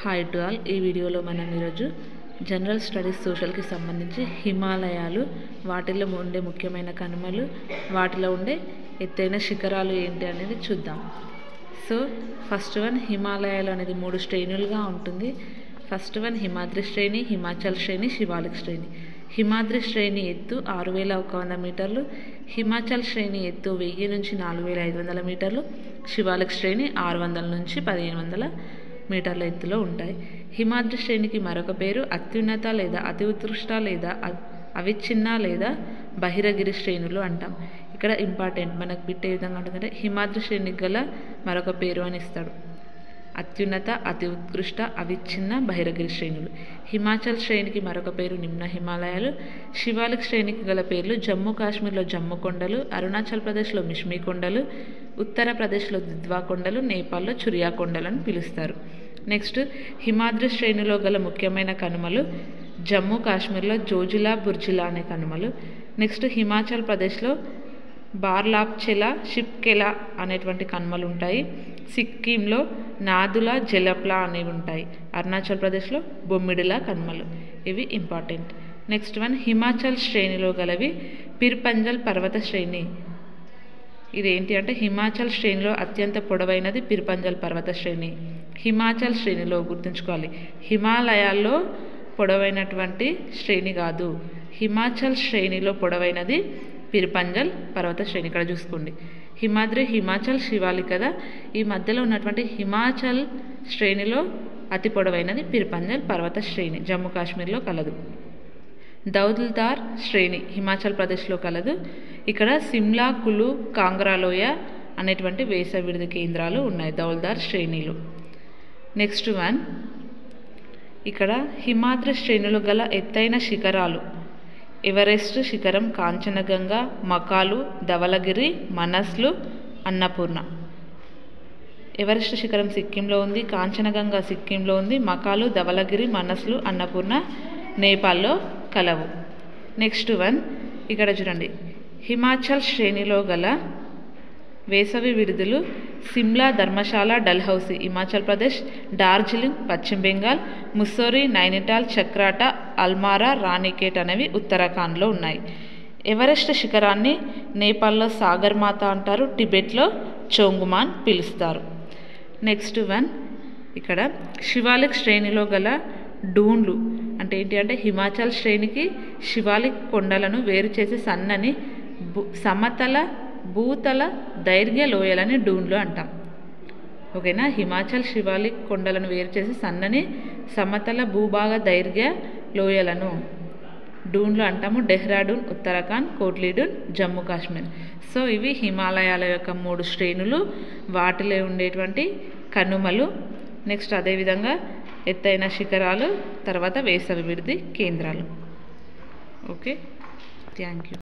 hi to all ఈ వీడియోలో మనం ఈరోజు జనరల్ స్టడీస్ సోషల్కి సంబంధించి హిమాలయాలు వాటిలో ఉండే ముఖ్యమైన కనుమలు వాటిలో ఉండే ఎత్తైన శిఖరాలు ఏంటి అనేది చూద్దాం సో ఫస్ట్ వన్ హిమాలయాలు అనేది మూడు శ్రేణులుగా ఉంటుంది ఫస్ట్ వన్ హిమాద్రి శ్రేణి హిమాచల్ శ్రేణి శివాలిక్ శ్రేణి హిమాద్రి శ్రేణి ఎత్తు ఆరు వేల ఒక వంద మీటర్లు హిమాచల్ శ్రేణి ఎత్తు వెయ్యి నుంచి నాలుగు వేల ఐదు వందల మీటర్లు శివాలిక్ శ్రేణి ఆరు వందల నుంచి పదిహేను వందల మీటర్ల ఎత్తులో ఉంటాయి హిమాద్రి శ్రేణికి మరొక పేరు అత్యున్నత లేదా అతి ఉత్కృష్ట లేదా అ- అవిచ్ఛిన్న లేదా బహిరగిరి శ్రేణులు అంటాం ఇక్కడ ఇంపార్టెంట్ మనకు బిట్ ఏ విధంగా ఉంటుందంటే హిమాద్రి శ్రేణికి గల మరొక పేరు అని ఇస్తాడు అత్యున్నత అతి ఉత్కృష్ట అవిచ్ఛిన్న బహిరగిరి శ్రేణులు హిమాచల్ శ్రేణికి మరొక పేరు నిమ్న హిమాలయాలు శివాలిక్ శ్రేణికి గల పేర్లు జమ్మూ కాశ్మీర్లో జమ్ము కొండలు అరుణాచల్ ప్రదేశ్లో మిష్మి కొండలు ఉత్తరప్రదేశ్లో దుద్వా కొండలు నేపాల్లో చురియా కొండలు అని పిలుస్తారు నెక్స్ట్ హిమాద్రి శ్రేణిలో గల ముఖ్యమైన కనుమలు జమ్మూ కాశ్మీర్లో జోజిలా బుర్జిలా అనే కనుమలు నెక్స్ట్ హిమాచల్ ప్రదేశ్లో బార్లాప్చెలా షిప్కెలా అనేటువంటి కనుమలు ఉంటాయి సిక్కింలో నాదులా జలప్లా అనేవి ఉంటాయి అరుణాచల్ ప్రదేశ్లో బొమ్మిడిలా కనుమలు ఇవి ఇంపార్టెంట్ నెక్స్ట్ వన్ హిమాచల్ శ్రేణిలో గలవి పిర్పంజల్ పర్వత శ్రేణి ఇదేంటి అంటే హిమాచల్ శ్రేణిలో అత్యంత పొడవైనది పిర్పంజల్ పర్వత శ్రేణి హిమాచల్ శ్రేణిలో గుర్తుంచుకోవాలి హిమాలయాల్లో పొడవైనటువంటి శ్రేణి కాదు హిమాచల్ శ్రేణిలో పొడవైనది పిర్పంజల్ పర్వత శ్రేణి ఇక్కడ చూసుకోండి హిమాద్రి హిమాచల్ శివాలి కదా ఈ మధ్యలో ఉన్నటువంటి హిమాచల్ శ్రేణిలో అతి పొడవైనది పిర్పంజల్ పర్వత శ్రేణి జమ్మూ కాశ్మీర్లో కలదు దౌల్దార్ శ్రేణి హిమాచల్ ప్రదేశ్లో కలదు ఇక్కడ సిమ్లా కులు కాంగ్రాలోయ అనేటువంటి వేసవి విడిది కేంద్రాలు ఉన్నాయి దౌల్దార్ శ్రేణిలో నెక్స్ట్ వన్ ఇక్కడ హిమాద్రి శ్రేణులు గల ఎత్తైన శిఖరాలు ఎవరెస్ట్ శిఖరం కాంచనగంగా మకాలు ధవలగిరి మనస్లు అన్నపూర్ణ ఎవరెస్ట్ శిఖరం సిక్కింలో ఉంది కాంచనగంగా సిక్కింలో ఉంది మకాలు ధవలగిరి మనస్లు అన్నపూర్ణ నేపాల్లో కలవు నెక్స్ట్ వన్ ఇక్కడ చూడండి హిమాచల్ శ్రేణిలో గల వేసవి విడుదలు సిమ్లా ధర్మశాల డల్హౌసీ హిమాచల్ ప్రదేశ్ డార్జిలింగ్ పశ్చిమ బెంగాల్ ముస్సోరి నైనిటాల్ చక్రాట అల్మారా రాణికేట్ అనేవి ఉత్తరాఖండ్లో ఉన్నాయి ఎవరెస్ట్ శిఖరాన్ని నేపాల్లో సాగర్మాత అంటారు టిబెట్లో చోంగుమాన్ పిలుస్తారు నెక్స్ట్ వన్ ఇక్కడ శివాలిక్ శ్రేణిలో గల డూన్లు అంటే ఏంటి అంటే హిమాచల్ శ్రేణికి శివాలిక్ కొండలను వేరు చేసి సన్నని భూ- సమతల భూతల దైర్ఘ్య లోయలని డూన్లు అంటాం ఓకేనా హిమాచల్ శివాలిక్ కొండలను వేరు చేసి సన్నని సమతల భూభాగ దైర్ఘ్య లోయలను డూన్లు అంటాము డెహ్రాడూన్ ఉత్తరాఖండ్ కోట్లీడూన్ జమ్మూ కాశ్మీర్ సో ఇవి హిమాలయాల యొక్క మూడు శ్రేణులు వాటిలో ఉండేటువంటి కనుమలు నెక్స్ట్ అదేవిధంగా ఎత్తైన శిఖరాలు తర్వాత వేసవి విడిది కేంద్రాలు ఓకే థ్యాంక్ యూ